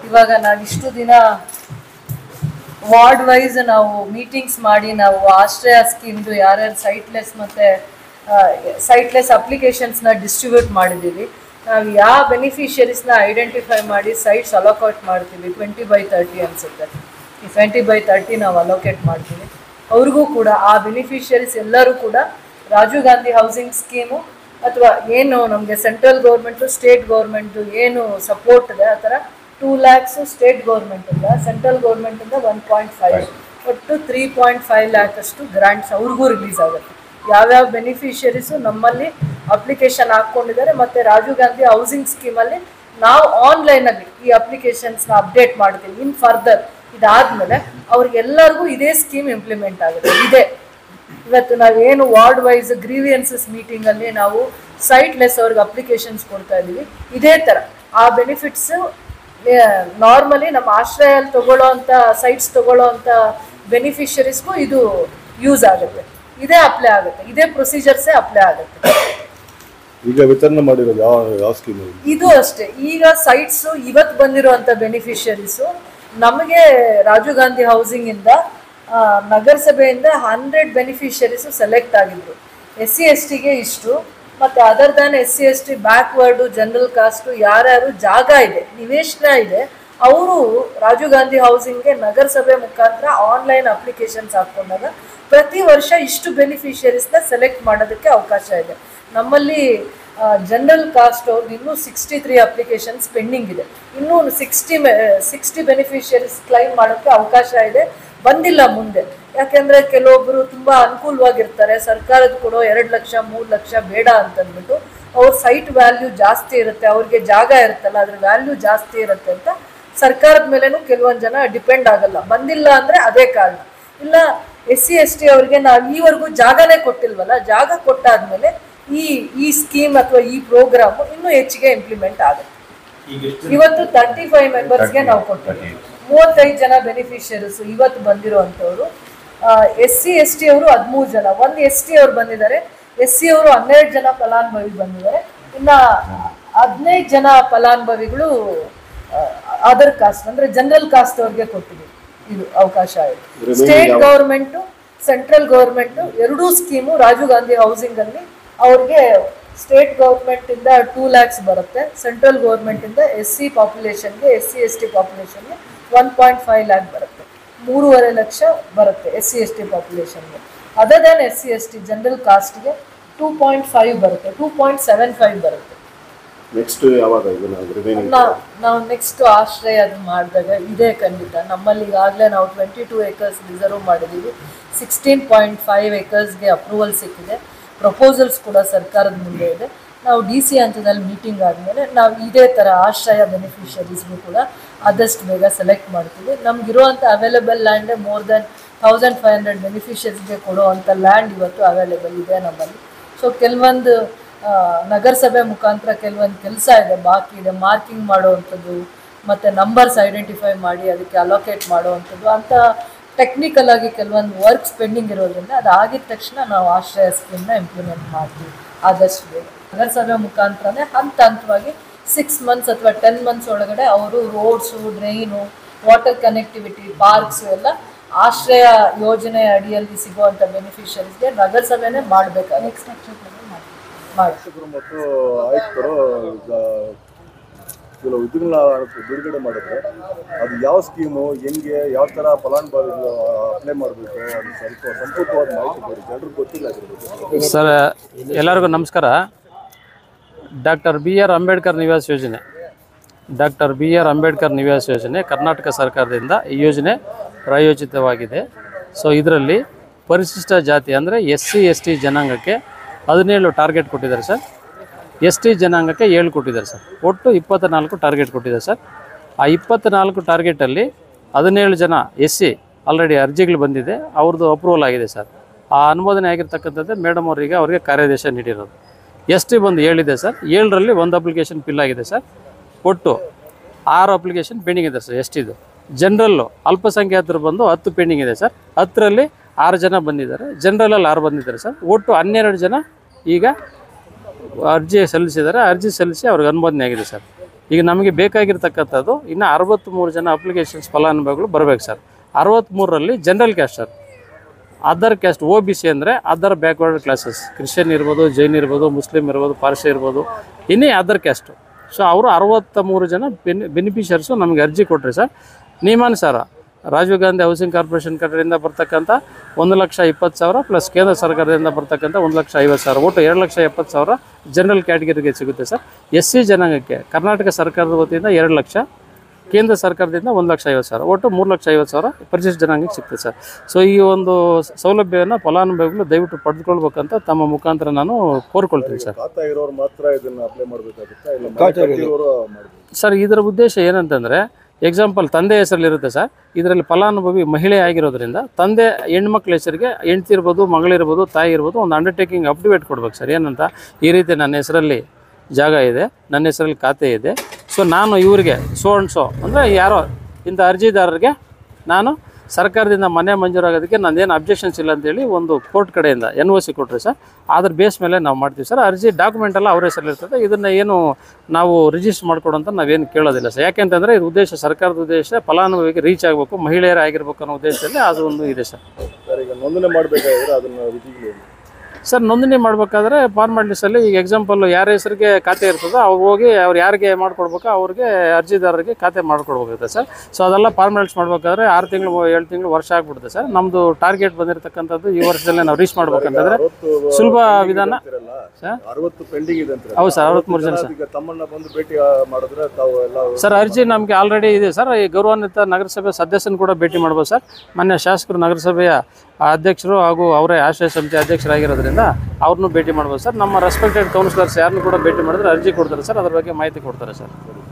ಇವಾಗ ನಾವು ಇಷ್ಟು ದಿನ ವಾರ್ಡ್ ವೈಸ್ ನಾವು ಮೀಟಿಂಗ್ಸ್ ಮಾಡಿ ನಾವು ಆಶ್ರಯ ಸ್ಕೀಮ್ದು ಯಾರ್ಯಾರು ಸೈಟ್ಲೆಸ್ ಮತ್ತು ಸೈಟ್ಲೆಸ್ ಅಪ್ಲಿಕೇಶನ್ಸ್ನ ಡಿಸ್ಟ್ರಿಬ್ಯೂಟ್ ಮಾಡಿದ್ದೀವಿ ನಾವು ಯಾವ ಬೆನಿಫಿಷರೀಸ್ನ ಐಡೆಂಟಿಫೈ ಮಾಡಿ ಸೈಟ್ಸ್ ಅಲೋಕೇಟ್ ಮಾಡ್ತೀವಿ ಟ್ವೆಂಟಿ ಬೈ ತರ್ಟಿ ಅನಿಸುತ್ತೆ ಈ ಟ್ವೆಂಟಿ ಬೈ ತರ್ಟಿ ನಾವು ಅಲೋಕೇಟ್ ಮಾಡ್ತೀವಿ ಅವ್ರಿಗೂ ಕೂಡ ಆ ಬೆನಿಫಿಷರೀಸ್ ಎಲ್ಲರೂ ಕೂಡ ರಾಜೀವ್ ಗಾಂಧಿ ಹೌಸಿಂಗ್ ಸ್ಕೀಮು ಅಥವಾ ಏನು ನಮಗೆ ಸೆಂಟ್ರಲ್ ಗೌರ್ಮೆಂಟು ಸ್ಟೇಟ್ ಗೌರ್ಮೆಂಟು ಏನು ಸಪೋರ್ಟ್ ಇದೆ ಆ ಥರ ಟೂ ಲ್ಯಾಕ್ಸು ಸ್ಟೇಟ್ ಗೌರ್ಮೆಂಟಿಂದ ಸೆಂಟ್ರಲ್ ಗೌರ್ಮೆಂಟಿಂದ ಒನ್ ಪಾಯಿಂಟ್ ಫೈವ್ ಒಟ್ಟು ತ್ರೀ ಪಾಯಿಂಟ್ ಫೈವ್ ಲ್ಯಾಕ್ ಅಷ್ಟು ಗ್ರಾಂಟ್ಸ್ ಅವ್ರಿಗೂ ರಿಲೀಸ್ ಆಗುತ್ತೆ ಯಾವ್ಯಾವ ಬೆನಿಫಿಷರೀಸು ನಮ್ಮಲ್ಲಿ ಅಪ್ಲಿಕೇಶನ್ ಹಾಕ್ಕೊಂಡಿದ್ದಾರೆ ಮತ್ತು ರಾಜೀವ್ ಗಾಂಧಿ ಹೌಸಿಂಗ್ ಸ್ಕೀಮಲ್ಲಿ ನಾವು ಆನ್ಲೈನಲ್ಲಿ ಈ ಅಪ್ಲಿಕೇಶನ್ಸ್ನ ಅಪ್ಡೇಟ್ ಮಾಡ್ತೀವಿ ಇನ್ ಫರ್ದರ್ ಇದಾದ್ಮೇಲೆ ಅವ್ರಿಗೆಲ್ಲರಿಗೂ ಇದೇ ಸ್ಕೀಮ್ ಇಂಪ್ಲಿಮೆಂಟ್ ಆಗುತ್ತೆ ಇದೆ ಇವತ್ತು ನಾವೇನು ವಾರ್ಡ್ ವೈಸ್ ಗ್ರೀವಿಯನ್ಸಸ್ ಮೀಟಿಂಗಲ್ಲಿ ನಾವು ಸೈಟ್ಲೆಸ್ ಅವ್ರಿಗೆ ಅಪ್ಲಿಕೇಶನ್ಸ್ ಕೊಡ್ತಾ ಇದ್ದೀವಿ ಇದೇ ಥರ ಆ ಬೆನಿಫಿಟ್ಸು ನಾರ್ಮಲಿ ನಮ್ಮ ಆಶ್ರಯಲ್ಲಿ ತಗೊಳ್ಳೋ ಅಂಥ ಸೈಟ್ಸ್ ತಗೊಳ್ಳೋ ಅಂಥ ಬೆನಿಫಿಷರೀಸ್ಗೂ ಇದು ಯೂಸ್ ಆಗುತ್ತೆ ಇದೇ ಅಪ್ಲೈ ಆಗುತ್ತೆ ಇದೇ ಪ್ರೊಸೀಜರ್ಸೇ ಅಪ್ಲೈ ಆಗುತ್ತೆ ಈಗ ವಿತರಣೆ ಮಾಡಿರೋದು ಯಾವ ಯಾವ ಸ್ಕೀಮ್ ಇದು ಅಷ್ಟೇ ಈಗ ಸೈಟ್ಸ್ ಇವತ್ತು ಬಂದಿರುವಂತ ಬೆನಿಫಿಷರೀಸು ನಮಗೆ ರಾಜೀವ್ ಗಾಂಧಿ ಹೌಸಿಂಗ್ ಇಂದ ಆ, ನಗರಸಭೆಯಿಂದ ಹಂಡ್ರೆಡ್ ಬೆನಿಫಿಷರೀಸು ಸೆಲೆಕ್ಟ್ ಆಗಿದ್ರು ಎಸ್ ಸಿ ಎಸ್ ಟಿಗೆ ಇಷ್ಟು ಮತ್ತೆ other than S C S T backward general caste ಯಾರ್ಯಾರು ಜಾಗ ಇದೆ ನಿವೇಶನ ಇದೆ ಅವರು ರಾಜೀವ್ ಗಾಂಧಿ ಹೌಸಿಂಗ್ಗೆ ನಗರಸಭೆ ಮುಖಾಂತರ ಆನ್ಲೈನ್ ಅಪ್ಲಿಕೇಶನ್ಸ್ ಹಾಕೊಂಡಾಗ ಪ್ರತಿ ವರ್ಷ ಇಷ್ಟು ಬೆನಿಫಿಷರೀಸ್ನ ಸೆಲೆಕ್ಟ್ ಮಾಡೋದಕ್ಕೆ ಅವಕಾಶ ಇದೆ ನಮ್ಮಲ್ಲಿ ಜನರಲ್ ಕಾಸ್ಟ್ ಅವ್ರದ್ದು ಇನ್ನೂ ಸಿಕ್ಸ್ಟಿ ತ್ರೀ ಅಪ್ಲಿಕೇಶನ್ಸ್ ಪೆಂಡಿಂಗ್ ಇದೆ ಇನ್ನೂ ಸಿಕ್ಸ್ಟಿ ಸಿಕ್ಸ್ಟಿ ಬೆನಿಫಿಷರೀಸ್ ಕ್ಲೈಮ್ ಮಾಡೋಕ್ಕೆ ಅವಕಾಶ ಇದೆ ಬಂದಿಲ್ಲ ಮುಂದೆ ಯಾಕೆಂದ್ರೆ ಕೆಲವೊಬ್ಬರು ತುಂಬಾ ಅನುಕೂಲವಾಗಿರ್ತಾರೆ ಸರ್ಕಾರದ ಕೊಡೋ ಎರಡು ಲಕ್ಷ ಮೂರು ಲಕ್ಷ ಬೇಡ ಅಂತಂದ್ಬಿಟ್ಟು ಅವ್ರ ಸೈಟ್ ವ್ಯಾಲ್ಯೂ ಜಾಸ್ತಿ ಇರುತ್ತೆ ಅವ್ರಿಗೆ ಜಾಗ ಇರುತ್ತಲ್ಲ ಅದ್ರ ವ್ಯಾಲ್ಯೂ ಜಾಸ್ತಿ ಇರುತ್ತೆ ಅಂತ ಸರ್ಕಾರದ ಮೇಲೇನು ಕೆಲವೊಂದು ಜನ ಡಿಪೆಂಡ್ ಆಗಲ್ಲ ಬಂದಿಲ್ಲ ಅಂದ್ರೆ ಅದೇ ಕಾರಣ ಇಲ್ಲ ಎಸ್ ಸಿ ಎಸ್ ಟಿ ಅವ್ರಿಗೆ ನಾವು ಈವರೆಗೂ ಜಾಗನೇ ಕೊಟ್ಟಿಲ್ವಲ್ಲ ಜಾಗ ಕೊಟ್ಟಾದ್ಮೇಲೆ ಈ ಈ ಸ್ಕೀಮ್ ಅಥವಾ ಈ ಪ್ರೋಗ್ರಾಮ್ ಇನ್ನೂ ಹೆಚ್ಚಿಗೆ ಇಂಪ್ಲಿಮೆಂಟ್ ಆಗುತ್ತೆ ಇವತ್ತು ತರ್ಟಿ ಫೈವ್ ಮೆಂಬರ್ಸ್ಗೆ ನಾವು ಕೊಟ್ಟಿದ್ದೀವಿ ಮೂವತ್ತೈದು ಜನ ಬೆನಿಫಿಷರೀಸ್ ಇವತ್ತು ಬಂದಿರುವಂಥವ್ರು ಎಸ್ ಸಿ ಎಸ್ ಟಿ ಅವರು ಹದಿಮೂರು ಜನ ಒಂದು ಎಸ್ ಟಿ ಅವ್ರು ಬಂದಿದ್ದಾರೆ ಎಸ್ ಸಿ ಅವರು ಹನ್ನೆರಡು ಜನ ಫಲಾನುಭವಿ ಬಂದಿದ್ದಾರೆ ಇನ್ನ ಹದಿನೈದು ಜನ ಫಲಾನುಭವಿಗಳು ಅದರ್ ಕಾಸ್ಟ್ ಅಂದ್ರೆ ಜನರಲ್ ಕಾಸ್ಟ್ ಅವ್ರಿಗೆ ಕೊಟ್ಟಿದ್ದೀವಿ ಇದು ಅವಕಾಶ ಇದೆ ಸ್ಟೇಟ್ ಗೌರ್ಮೆಂಟ್ ಸೆಂಟ್ರಲ್ ಗೌರ್ಮೆಂಟ್ ಎರಡೂ ಸ್ಕೀಮು ರಾಜೀವ್ ಗಾಂಧಿ ಹೌಸಿಂಗ್ ಅಲ್ಲಿ ಅವ್ರಿಗೆ ಸ್ಟೇಟ್ ಗೌರ್ಮೆಂಟ್ ಇಂದ ಟೂ ಲ್ಯಾಕ್ಸ್ ಬರುತ್ತೆ ಸೆಂಟ್ರಲ್ ಗೌರ್ಮೆಂಟ್ ಇಂದ ಎಸ್ ಸಿ ಪಾಪ್ಯುಲೇಷನ್ಗೆ ಎಸ್ ಸಿ ಎಸ್ ಟಿ ಪಾಪ್ಯುಲೇಷನ್ಗೆ ಒನ್ ಪಾಯಿಂಟ್ ಫೈವ್ ಲ್ಯಾಕ್ ಬರುತ್ತೆ ಮೂರುವರೆ ಲಕ್ಷ ಬರುತ್ತೆ ಎಸ್ ಸಿ ಎಸ್ ಟಿ ಪಾಪ್ಯುಲೇಷನ್ಗೆ other than S C S T general ಕಾಸ್ಟ್ಗೆ ಟೂ ಪಾಯಿಂಟ್ ಫೈವ್ ಬರುತ್ತೆ ಟೂ ಪಾಯಿಂಟ್ ಸೆವೆನ್ ಫೈವ್ ಬರುತ್ತೆ ನೆಕ್ಸ್ಟ್ ಯಾವಾಗ ಇದನ್ನ ರಿಮೈನಿಂಗ್ ನಾವು ನಾವು ನೆಕ್ಸ್ಟ್ ಆಶ್ರಯ ಅದು ಮಾಡಿದಾಗ ಇದೇ ಖಂಡಿತ ನಮ್ಮಲ್ಲಿ ಈಗಾಗಲೇ ನಾವು ಟ್ವೆಂಟಿ ಟೂ ಏಕರ್ಸ್ ರಿಸರ್ವ್ ಮಾಡಿದ್ದೀವಿ ಸಿಕ್ಸ್ಟೀನ್ ಪಾಯಿಂಟ್ ಫೈವ್ ಏಕರ್ಸ್ಗೆ ಅಪ್ರೂವಲ್ ಸಿಕ್ಕಿದೆ ಪ್ರಪೋಸಲ್ಸ್ ಕೂಡ ಸರ್ಕಾರದ ಮುಂದೆ ಇದೆ ನಾವು ಡಿ ಸಿ ಹಂತದಲ್ಲಿ ಮೀಟಿಂಗ್ ಆದಮೇಲೆ ನಾವು ಇದೇ ಥರ ಆಶ್ರಯ ಬೆನಿಫಿಷರೀಸ್ಗೂ ಕೂಡ ಆದಷ್ಟು ಬೇಗ ಸೆಲೆಕ್ಟ್ ಮಾಡ್ತೀವಿ ನಮಗಿರುವಂಥ ಅವೈಲೇಬಲ್ ಲ್ಯಾಂಡೇ more than thousand five hundred ಬೆನಿಫಿಷರೀಸ್ಗೆ ಕೊಡುವಂಥ ಲ್ಯಾಂಡ್ ಇವತ್ತು ಅವೈಲೇಬಲ್ ಇದೆ ನಮ್ಮಲ್ಲಿ ಸೊ ಕೆಲವೊಂದು ಆ, ನಗರಸಭೆ ಮುಖಾಂತರ ಕೆಲವೊಂದು ಕೆಲಸ ಇದೆ ಬಾಕಿ ಇದೆ ಮಾರ್ಕಿಂಗ್ ಮಾಡುವಂಥದ್ದು ಮತ್ತು ನಂಬರ್ಸ್ ಐಡೆಂಟಿಫೈ ಮಾಡಿ ಅದಕ್ಕೆ ಅಲೋಕೇಟ್ ಮಾಡುವಂಥದ್ದು ಅಂತ ಟೆಕ್ನಿಕಲ್ ಆಗಿ ಕೆಲವೊಂದು ವರ್ಕ್ಸ್ ಪೆಂಡಿಂಗ್ ಇರೋದ್ರಿಂದ ಅದು ಆಗಿದ ತಕ್ಷಣ ನಾವು ಆಶ್ರಯ ಸ್ಕೀಮ್ನ ಇಂಪ್ಲಿಮೆಂಟ್ ಮಾಡ್ತೀವಿ ಆದಷ್ಟು ಬೇಗ ನಗರಸಭೆ ಮುಖಾಂತರನೇ ಹಂತ ಹಂತವಾಗಿ ಸಿಕ್ಸ್ ಮಂತ್ಸ್ ಅಥವಾ ಟೆನ್ ಮಂತ್ಸ್ ಒಳಗಡೆ ಅವರು roads drain water connectivity parks ಎಲ್ಲ ಆಶ್ರಯ ಯೋಜನೆ ಅಡಿಯಲ್ಲಿ ಸಿಗುವಂಥ ಬೆನಿಫಿಷರೀಸ್ಗೆ ನಗರಸಭೆನೇ ಮಾಡಬೇಕಾಗುತ್ತೆ ಮಾಡಿ ಮತ್ತು ಆಯುಕ್ತರು ಈಗ ಕೆಲವು ಇದನ್ನ ಬಿಡುಗಡೆ ಮಾಡಿದ್ರೆ ಅದು ಯಾವ ಸ್ಕೀಮು ಹೆಂಗೆ ಯಾವ ಥರ ಫಲಾನುಭವಿಗಳು ಅಪ್ಲೈ ಮಾಡಬೇಕು ಅದು ಸ್ವಲ್ಪ ಸಂಪೂರ್ಣವಾದ ಮಾಹಿತಿ ಕೊಡಿ ಜನರಿಗೆ ಗೊತ್ತಿಲ್ಲ ಅದ್ರ ಬಗ್ಗೆ ಸರ್ ಎಲ್ಲರಿಗೂ ನಮಸ್ಕಾರ doctor B R Ambedkar Nivas ಯೋಜನೆ doctor B R Ambedkar Nivas ಯೋಜನೆ ಕರ್ನಾಟಕ ಸರ್ಕಾರದಿಂದ ಈ ಯೋಜನೆ ಪ್ರಾಯೋಜಿತವಾಗಿದೆ ಸೊ ಇದರಲ್ಲಿ ಪರಿಶಿಷ್ಟ ಜಾತಿ ಅಂದರೆ ಎಸ್ ಸಿ ಎಸ್ ಟಿ ಜನಾಂಗಕ್ಕೆ ಹದಿನೇಳು ಟಾರ್ಗೆಟ್ ಕೊಟ್ಟಿದ್ದಾರೆ ಸರ್ ಎಸ್ ಟಿ ಜನಾಂಗಕ್ಕೆ ಏಳು ಕೊಟ್ಟಿದ್ದಾರೆ ಸರ್ ಒಟ್ಟು ಇಪ್ಪತ್ತ ನಾಲ್ಕು ಟಾರ್ಗೆಟ್ ಕೊಟ್ಟಿದ್ದಾರೆ ಸರ್ ಆ ಇಪ್ಪತ್ತ ನಾಲ್ಕು ಟಾರ್ಗೆಟಲ್ಲಿ ಹದಿನೇಳು ಜನ ಎಸ್ ಸಿ ಆಲ್ರೆಡಿ ಅರ್ಜಿಗಳು ಬಂದಿದೆ ಅವ್ರದ್ದು ಅಪ್ರೂವಲ್ ಆಗಿದೆ ಸರ್ ಆ ಅನುಮೋದನೆ ಆಗಿರ್ತಕ್ಕಂಥದ್ದು ಮೇಡಮ್ ಅವರಿಗೆ ಅವರಿಗೆ ಕಾರ್ಯಾದೇಶ ನೀಡಿರೋದು ಎಸ್ ಟಿ ಬಂದು ಏಳಿದೆ ಸರ್ ಏಳರಲ್ಲಿ ಒಂದು ಅಪ್ಲಿಕೇಶನ್ ಫಿಲ್ ಆಗಿದೆ ಸರ್ ಒಟ್ಟು ಆರು ಅಪ್ಲಿಕೇಶನ್ ಪೆಂಡಿಂಗ್ ಇದೆ ಸರ್ ಎಸ್ ಟಿದು ಜನರಲ್ಲು ಅಲ್ಪಸಂಖ್ಯಾತರು ಬಂದು ಹತ್ತು ಪೆಂಡಿಂಗ್ ಇದೆ ಸರ್ ಹತ್ತರಲ್ಲಿ ಆರು ಜನ ಬಂದಿದ್ದಾರೆ ಜನರಲಲ್ಲಿ ಆರು ಬಂದಿದ್ದಾರೆ ಸರ್ ಒಟ್ಟು ಹನ್ನೆರಡು ಜನ ಈಗ ಅರ್ಜಿ ಸಲ್ಲಿಸಿದ್ದಾರೆ ಅರ್ಜಿ ಸಲ್ಲಿಸಿ ಅವ್ರಿಗೆ ಅನುಮೋದನೆ ಆಗಿದೆ ಸರ್ ಈಗ ನಮಗೆ ಬೇಕಾಗಿರ್ತಕ್ಕಂಥದ್ದು ಇನ್ನು ಅರವತ್ತ್ಮೂರು ಜನ ಅಪ್ಲಿಕೇಶನ್ಸ್ ಫಲಾನುಭವಿಗಳು ಬರಬೇಕು ಸರ್ ಅರವತ್ತ್ಮೂರರಲ್ಲಿ general caste sir other caste O B C ಅಂದರೆ ಅದರ್ ಬ್ಯಾಕ್ವರ್ಡ್ ಕ್ಲಾಸಸ್ ಕ್ರಿಶ್ಚಿಯನ್ ಇರ್ಬೋದು ಜೈನ್ ಇರ್ಬೋದು ಮುಸ್ಲಿಮ್ ಇರ್ಬೋದು ಪಾರ್ಸಿ ಇರ್ಬೋದು ಇನ್ನೇ ಅದರ್ ಕ್ಯಾಸ್ಟು ಸೊ ಅವರು ಅರವತ್ತ ಮೂರು ಜನ ಬೆನಿ ಬೆನಿಫಿಷರ್ಸು ನಮಗೆ ಅರ್ಜಿ ಕೊಟ್ಟರೆ ಸರ್ ನಿಯಮಾನುಸಾರ ರಾಜೀವ್ ಗಾಂಧಿ ಹೌಸಿಂಗ್ ಕಾರ್ಪೊರೇಷನ್ ಕಡೆಯಿಂದ ಬರ್ತಕ್ಕಂಥ ಒಂದು ಲಕ್ಷ ಇಪ್ಪತ್ತು ಸಾವಿರ ಪ್ಲಸ್ ಕೇಂದ್ರ ಸರ್ಕಾರದಿಂದ ಬರ್ತಕ್ಕಂಥ ಒಂದು ಲಕ್ಷ ಐವತ್ತು ಸಾವಿರ ಒಟ್ಟು ಎರಡು ಲಕ್ಷ ಎಪ್ಪತ್ತು ಸಾವಿರ ಜನರಲ್ ಕ್ಯಾಟಗರಿಗೆ ಸಿಗುತ್ತೆ ಸರ್ ಎಸ್ ಸಿ ಜನಾಂಗಕ್ಕೆ ಕರ್ನಾಟಕ ಸರ್ಕಾರದ ವತಿಯಿಂದ ಎರಡು ಲಕ್ಷ ಕೇಂದ್ರ ಸರ್ಕಾರದಿಂದ ಒಂದು ಲಕ್ಷ ಐವತ್ತು ಸಾವಿರ ಒಟ್ಟು ಮೂರು ಲಕ್ಷ ಐವತ್ತು ಸಾವಿರ ಪರಿಶಿಷ್ಟ ಜನಾಂಗಕ್ಕೆ ಸಿಗ್ತದೆ ಸರ್ ಸೊ ಈ ಒಂದು ಸೌಲಭ್ಯವನ್ನು ಫಲಾನುಭವಿಗಳು ದಯವಿಟ್ಟು ಪಡೆದುಕೊಳ್ಬೇಕಂತ ತಮ್ಮ ಮುಖಾಂತರ ನಾನು ಕೋರ್ಕೊಳ್ತೀನಿ ಸರ್ ಖಾತಾ ಇರೋರು ಮಾತ್ರ ಇದನ್ನ ಅಪ್ಲೈ ಮಾಡ್ಬೇಕಾಗುತ್ತಾ ಇಲ್ಲ ಮನೆ ಕಟ್ಟಿರೋರು ಮಾಡ್ಬೇಕು ಸರ್ ಇದರ ಉದ್ದೇಶ ಏನಂತಂದರೆ ಎಕ್ಸಾಂಪಲ್ ತಂದೆ ಹೆಸರಲ್ಲಿರುತ್ತೆ ಸರ್ ಇದರಲ್ಲಿ ಫಲಾನುಭವಿ ಮಹಿಳೆ ಆಗಿರೋದ್ರಿಂದ ತಂದೆ ಹೆಣ್ಮಕ್ಳ ಹೆಸರಿಗೆ ಹೆಂಡ್ತಿ ಇರ್ಬೋದು ಮಗಳಿರ್ಬೋದು ತಾಯಿ ಇರ್ಬೋದು ಒಂದು ಅಂಡರ್ಟೇಕಿಂಗ್ ಅಪ್ಡೇಟ್ ಕೊಡ್ಬೇಕು ಸರ್ ಏನಂತ ಈ ರೀತಿ ನನ್ನ ಹೆಸರಲ್ಲಿ ಜಾಗ ಇದೆ ನನ್ನ ಹೆಸರಲ್ಲಿ ಖಾತೆ ಇದೆ ಸೊ ನಾನು ಇವರಿಗೆ ಸೋ ಅಂಡ್ ಸೋ ಅಂದರೆ ಯಾರೋ ಇಂಥ ಅರ್ಜಿದಾರರಿಗೆ ನಾನು ಸರ್ಕಾರದಿಂದ ಮನೆ ಮಂಜೂರಾಗೋದಕ್ಕೆ ನಂದೇನು ಅಬ್ಜೆಕ್ಷನ್ಸ್ ಇಲ್ಲ ಅಂತೇಳಿ ಒಂದು ಕೋರ್ಟ್ ಕಡೆಯಿಂದ ಎನ್ ಒ ಸಿ ಕೊಟ್ಟರೆ ಸರ್ ಅದ್ರ ಬೇಸ್ ಮೇಲೆ ನಾವು ಮಾಡ್ತೀವಿ ಸರ್ ಅರ್ಜಿ ಡಾಕ್ಯುಮೆಂಟ್ ಎಲ್ಲ ಅವ್ರ ಹೆಸರಲ್ಲಿ ಇರ್ತದೆ ಇದನ್ನು ಏನು ನಾವು ರಿಜಿಸ್ಟರ್ ಮಾಡ್ಕೊಡೋಂತ ನಾವೇನು ಕೇಳೋದಿಲ್ಲ ಸರ್ ಯಾಕೆಂತಂದರೆ ಇದು ಉದ್ದೇಶ ಸರ್ಕಾರದ ಉದ್ದೇಶ ಫಲಾನುಭವಿಗೆ ರೀಚ್ ಆಗಬೇಕು ಮಹಿಳೆಯರೇ ಆಗಿರ್ಬೇಕು ಅನ್ನೋ ಉದ್ದೇಶದಲ್ಲಿ ಅದು ಒಂದು ಇದೆ ಸರ್ ಸರ್ ಈಗ ನೋಂದಣಿ ಮಾಡಬೇಕಾದ್ರೆ ಅದನ್ನ ವಿಧಿಗಳು ಏನು? ಸರ್ ನೋಂದಣಿ ಮಾಡಬೇಕಾದ್ರೆ ಫಾರ್ಮಾಲಿಟೀಸಲ್ಲಿ ಈಗ ಎಕ್ಸಾಂಪಲ್ ಯಾರ ಹೆಸರಿಗೆ ಖಾತೆ ಇರ್ತದೋ ಅವ್ರು ಹೋಗಿ ಅವ್ರು ಯಾರಿಗೆ ಮಾಡ್ಕೊಡ್ಬೇಕೋ ಅವ್ರಿಗೆ ಅರ್ಜಿದಾರರಿಗೆ ಖಾತೆ ಮಾಡ್ಕೊಡ್ಬೇಕಾಗುತ್ತೆ ಸರ್ ಸೊ ಅದೆಲ್ಲ ಫಾರ್ಮಾಲಿಟೀಸ್ ಮಾಡಬೇಕಾದ್ರೆ ಆರು ತಿಂಗಳು ಏಳು ತಿಂಗಳು ವರ್ಷ ಆಗ್ಬಿಡುತ್ತೆ ಸರ್ ನಮ್ಮದು ಟಾರ್ಗೆಟ್ ಬಂದಿರತಕ್ಕಂಥದ್ದು ಈ ವರ್ಷದಲ್ಲೇ ನಾವು ರೀಚ್ ಮಾಡ್ಬೇಕಂತಂದ್ರೆ ಅರವತ್ತು ಸುಲಭ ವಿಧಾನ ಅಂತೀರಲ್ಲ, ಸರ್? ಅರವತ್ತು ಪೆಂಡಿಂಗ್ ಇದೆ ಅಂತ ಹೌದು ಸರ್ ಅರವತ್ತ್ಮೂರು ಜನ ಸರ್ ಈಗ ತಮ್ಮನ್ನ ಬಂದು ಭೇಟಿ ಮಾಡಿದ್ರೆ ತಾವು ಎಲ್ಲ ಸರ್ ಅರ್ಜಿ ನಮಗೆ ಆಲ್ರೆಡಿ ಇದೆ ಸರ್ ಈ ಗೌರವಾನ್ವಿತ ನಗರಸಭೆ ಸದಸ್ಯನ ಕೂಡ ಭೇಟಿ ಮಾಡ್ಬೋದು ಸರ್ ಮಾನ್ಯ ಶಾಸಕರು ನಗರಸಭೆಯ ಅಧ್ಯಕ್ಷರು ಹಾಗೂ ಅವರೇ ಆಶ್ರಯ ಸಮಿತಿ ಅಧ್ಯಕ್ಷರಾಗಿರೋದ್ರಿಂದ ಅವ್ರನ್ನೂ ಭೇಟಿ ಮಾಡ್ಬೋದು ಸರ್ ನಮ್ಮ ರೆಸ್ಪೆಕ್ಟೆಡ್ ಕೌನ್ಸಿಲರ್ಸ್ ಯಾರನ್ನೂ ಕೂಡ ಭೇಟಿ ಮಾಡಿದ್ರೆ ಅರ್ಜಿ ಕೊಡ್ತಾರೆ ಸರ್ ಅದ್ರ ಬಗ್ಗೆ ಮಾಹಿತಿ ಕೊಡ್ತಾರೆ ಸರ್